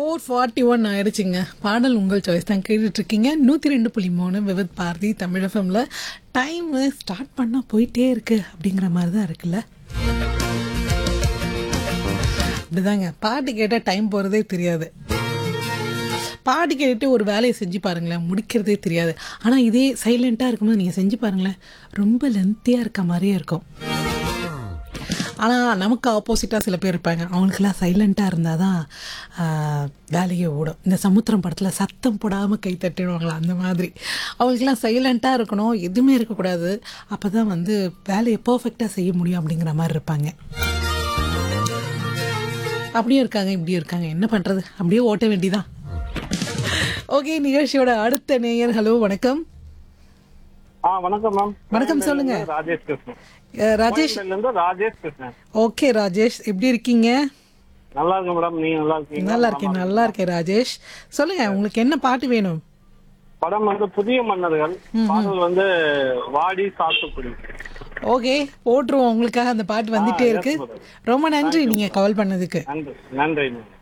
Four forty one ஆயிடுச்சுங்க பாடல் உங்கள் சாய்ஸ் தான் கேட்டுட்டு இருக்கீங்க நூற்றி ரெண்டு புள்ளி மூணு விவித் பாரதி தமிழ் எஃப்எம்ல டைம் ஸ்டார்ட் பண்ணால் போயிட்டே இருக்கு அப்படிங்கிற மாதிரி தான் இருக்குல்ல அப்படிதாங்க பாட்டு கேட்டால் டைம் போகிறதே தெரியாது பாட்டு கேட்டுட்டு ஒரு வேலையை செஞ்சு பாருங்களேன் முடிக்கிறதே தெரியாது ஆனால் இதே சைலண்ட்டாக இருக்கும்போது நீங்கள் செஞ்சு பாருங்களேன் ரொம்ப லென்த்தியாக இருக்க மாதிரியே இருக்கும் ஆனால் நமக்கு ஆப்போசிட்டாக சில பேர் இருப்பாங்க அவங்களுக்கெல்லாம் சைலண்ட்டாக இருந்தால் தான் ஆஹ், வேலையே ஓடும் இந்த சமுத்திரம் படத்தில் சத்தம் போடாமல் கை தட்டிடுவாங்களா அந்த மாதிரி அவங்களுக்கெல்லாம் சைலண்ட்டாக இருக்கணும் எதுவுமே இருக்கக்கூடாது அப்போ தான் வந்து வேலையை பர்ஃபெக்டாக செய்ய முடியும் அப்படிங்கிற மாதிரி இருப்பாங்க அப்படியும் இருக்காங்க இப்படியும் இருக்காங்க என்ன பண்ணுறது அப்படியே ஓட்ட வேண்டிதான் ஓகே நிகழ்ச்சியோட அடுத்த நேயர் ஹலோ வணக்கம் ஆ வணக்கம் மேம் வணக்கம், சொல்லுங்க. ராஜேஷ் கிருஷ்ணன் அஹ், ராஜேஷ் கோயம்பேடுல இருந்து ராஜேஷ் கிருஷ்ணன் ஓகே ராஜேஷ் எப்படி இருக்கீங்க நல்லா இருக்கு மேடம் நீங்க நல்லா இருக்கீங்க நல்லா இருக்கேன் நல்லா இருக்கேன் ராஜேஷ் சொல்லுங்க உங்களுக்கு என்ன பாட்டு வேணும் படம் வந்து புதிய மன்னர்கள் பாடல் வந்து வாடி சாத்துக்குடி ஓகே போட்டுருவோம் உங்களுக்காக அந்த பாட்டு வந்துட்டே இருக்கு ரொம்ப நன்றி நீங்க கால் பண்ணதுக்கு நன்றி நன்றி மேம்